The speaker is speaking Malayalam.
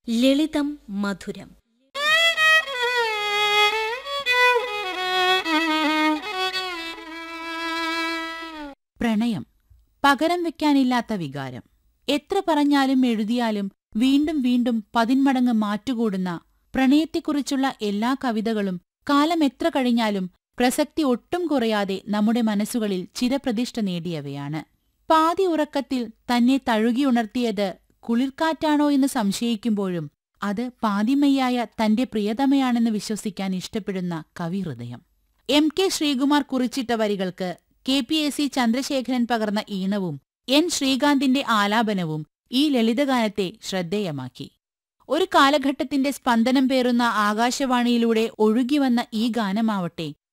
ലളിതം മധുരം പ്രണയം പകരം വെക്കാനില്ലാത്ത വികാരം എത്ര പറഞ്ഞാലും എഴുതിയാലും വീണ്ടും വീണ്ടും പതിന്മടങ്ങ് മാറ്റുകൂടുന്ന പ്രണയത്തെക്കുറിച്ചുള്ള എല്ലാ കവിതകളും കാലം എത്ര കഴിഞ്ഞാലും പ്രസക്തി ഒട്ടും കുറയാതെ നമ്മുടെ മനസ്സുകളിൽ ചിരപ്രതിഷ്ഠ നേടിയവയാണ് പാതി ഉറക്കത്തിൽ തന്നെ തഴുകിയുണർത്തിയത് കുളിർക്കാറ്റാണോ എന്ന് സംശയിക്കുമ്പോഴും അത് പാതിമയ്യായ തന്റെ പ്രിയതമയാണെന്ന് വിശ്വസിക്കാൻ ഇഷ്ടപ്പെടുന്ന കവിഹൃദയം എം കെ ശ്രീകുമാർ കുറിച്ചിട്ട വരികൾക്ക് K P S C Chandrasekharan പകർന്ന ഈണവും എൻ ശ്രീകാന്തിന്റെ ആലാപനവും ഈ ലളിതഗാനത്തെ ശ്രദ്ധേയമാക്കി ഒരു കാലഘട്ടത്തിന്റെ സ്പന്ദനം പേറുന്ന ആകാശവാണിയിലൂടെ ഒഴുകിവന്ന ഈ ഗാനമാവട്ടെ